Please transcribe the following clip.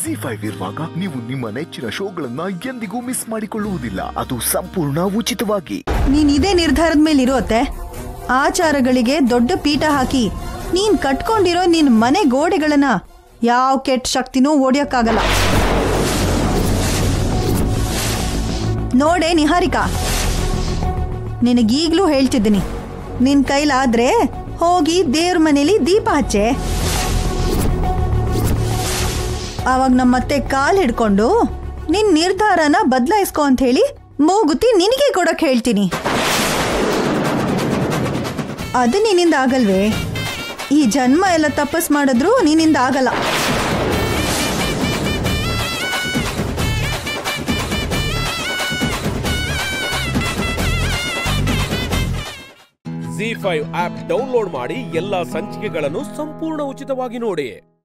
G five ಇರುವಾಗ ನೀವು ನಿಮ್ಮ ನೆಚ್ಚಿನ ಶೋಗಳನ್ನ ಎಂದಿಗೂ ಮಿಸ್ ಮಾಡಿಕೊಳ್ಳುವುದಿಲ್ಲ ಅದು ಸಂಪೂರ್ಣ ಉಚಿತವಾಗಿ ನೀನ್ ಇದೇ ನಿರ್ಧಾರದ ಮೇಲೆ ಇರೋತೆ ಆಚಾರಗಳಿಗೆ ದೊಡ್ಡ ಪೀಠ ಹಾಕಿ ನೀನ್ ಕಟ್ಕೊಂಡಿರೋ ನಿನ್ ಮನೆ ಗೋಡೆಗಳನ್ನ ಯಾವ ಕೆಟ್ಟ ಶಕ್ತಿನೂ ಓಡಿಯಕ್ಕಾಗಲ್ಲ ನೋಡೆ ನಿಹಾರಿಕಾ ನಿನಗೀಗ್ಲೂ ಹೇಳ್ತಿದ್ದೀನಿ ನಿನ್ ಕೈಲಾದ್ರೆ ಹೋಗಿ ದೇವ್ರ ಮನೇಲಿ ದೀಪ ಹಚ್ಚೆ ಅವಾಗ ನಮ್ಮತ್ತೆ ಕಾಲ್ ಹಿಡ್ಕೊಂಡು ನಿನ್ ನಿರ್ಧಾರನ ಬದಲಾಯಿಸ್ಕೊ ಅಂತ ಹೇಳಿ ಮೂಗುತಿ ನಿನಗೆ ಕೊಡಕ್ ಹೇಳ್ತೀನಿ ಅದು ನಿನ್ನಿಂದ ಆಗಲ್ವೇ ಈ ಜನ್ಮ ಎಲ್ಲ ತಪಸ್ ಮಾಡಿದ್ರು ನಿನ್ನಿಂದ ಆಗಲ್ಲ ಜಿ ಫೈವ್ ಆಪ್ ಡೌನ್ಲೋಡ್ ಮಾಡಿ ಎಲ್ಲಾ ಸಂಚಿಕೆಗಳನ್ನು ಸಂಪೂರ್ಣ ಉಚಿತವಾಗಿ ನೋಡಿ